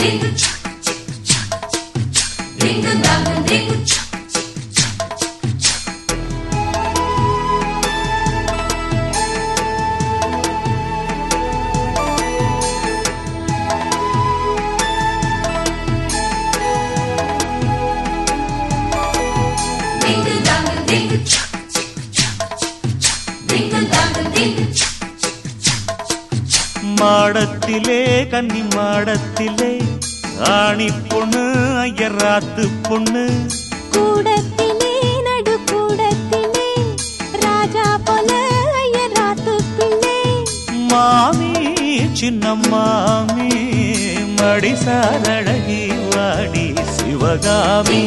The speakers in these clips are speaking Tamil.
மாடத்திலே கன்னி மாடத்திலே ஆணி பொண்ணு ஐயராத்து பொண்ணு கூடத்திலே நடு கூடத்திலே ராஜா போல ஐயராத்து பிள்ளை மாமி சின்ன மாமி மடிசாரழகி வாடி சிவகாமி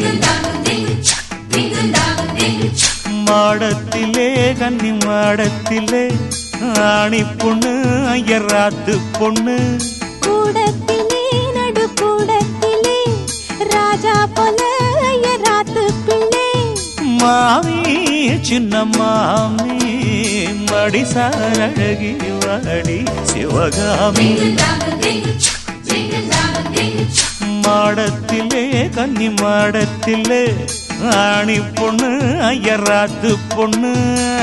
மாடத்திலே கன்னி மாடத்திலே ஆணி பொண்ணு ஐயராத்து பொண்ணு கூடத்திலே நடு கூடத்திலே ராஜா போல ஐயராத்து பிள்ளை மாமி சின்ன மாமி மடிசாரழகி வாடி சிவகாமி மாடத்திலே கன்னி மாடத்திலே ஆணி பொண்ணு ஐயராத்து பொண்ணு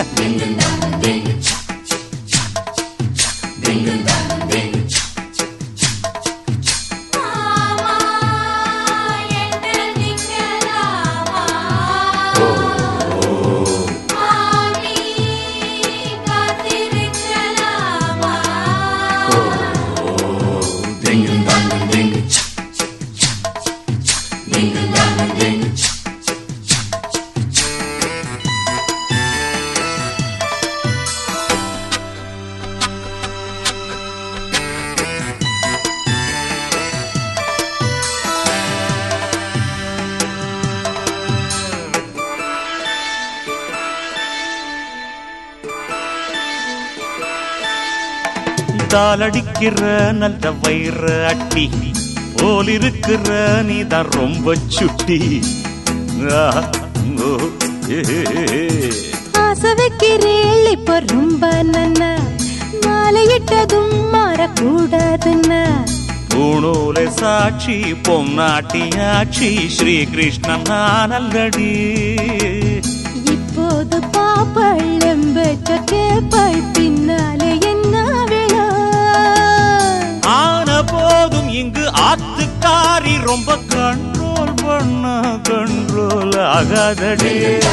தாளடிக்கிற நல்ல வயிற அட்டி போல் இருக்கிற நீதான் ரொம்ப சுட்டி ஆஹா, ஓ, ஏ, ஏ, ஏ. ஆசை வைக்கிறேள் இப்ப ரொம்ப நன்ன மாலையிட்டதும் மாறக்கூடாதுன்னா பூணூலை சாட்சி பொன்னாட்டியாட்சி ஸ்ரீகிருஷ்ணன் நான் அல்லடி இப்போது பாப்பள் எம்பெற்ற கேப்பாள் பின்னாலே என்ன விழா ஆன போதும் இங்கு ஆத்துக்காரி ரொம்ப கண்ட்ரோல் பண்ண கண்ட்ரோல் ஆகாதடி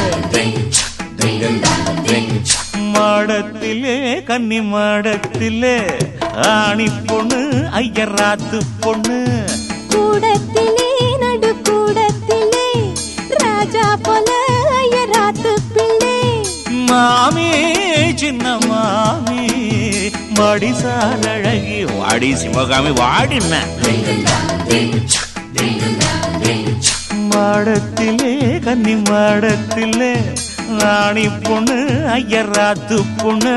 மாடத்திலே கன்னி மாடத்திலே ஆணி பொண்ணு ஐயராத்து பொண்ணு கூடத்திலே நடு கூடத்திலே ராஜா போல ஐயராத்து பிள்ளை மாமி சின்ன மாமி மடிசால் அழகி வாடி சிவகாமி வாடின மாடத்திலே கன்னி மாடத்திலே ராணி பொண்ணு ஐயராத்து பொண்ணு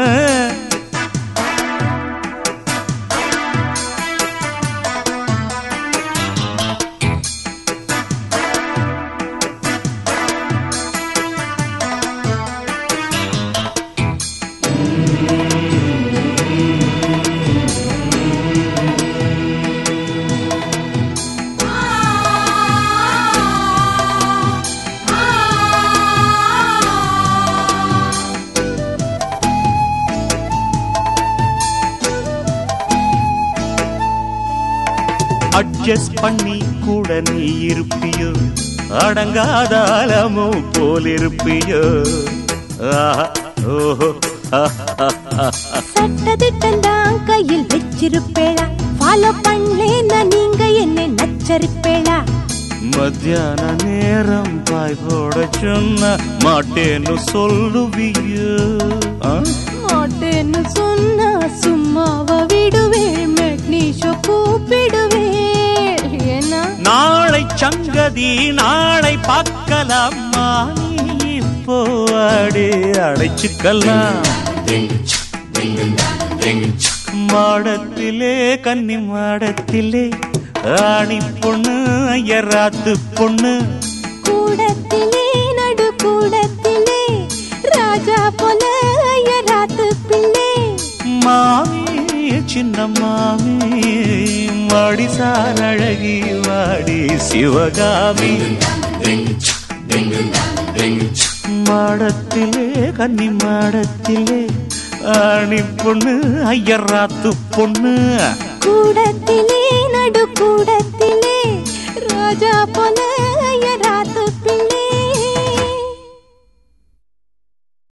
அட்ஜஸ்ட் பண்ணி கூட நீ இருப்பியோ அடங்காத அலமோ போல் இருப்பியோ ஆஹா, ஓஹோ ஆஹா, சட்டதிட்டம் தான் கையில் வச்சிருப்பேளா ஃபாலோ பண்ணலேன்னா நீங்க என்னை நச்சரிப்பேளா மத்தியான நேரம் பாய் போட சொன்ன மாட்டேன்னு சொல்லுவியோ ஆ? மாட்டேன்னு சொன்னா சும்மாவ விடுவேள் மெக்னீஷோ கூப்பிடுவேள் ஏன்னா நாளை சங்கதி நாளை பார்க்கலாமா நீ இப்போ அடி அடைச்சுக்கலாம் மாடத்திலே கன்னி மாடத்திலே ஆணி பொண்ணு ஐயராத்து பொண்ணு கூடத்திலே நடு கூடத்திலே ராஜா போல ஐயராத்து பிள்ளை மாமி சின்ன மாமி வாடிசார் அழகி வாடி சிவகாமி மாடத்திலே கன்னி மாடத்திலே ஆணி பொண்ணு ஐயராத்து பொண்ணு கூடத்திலே நடு கூடத்திலே ராஜா போல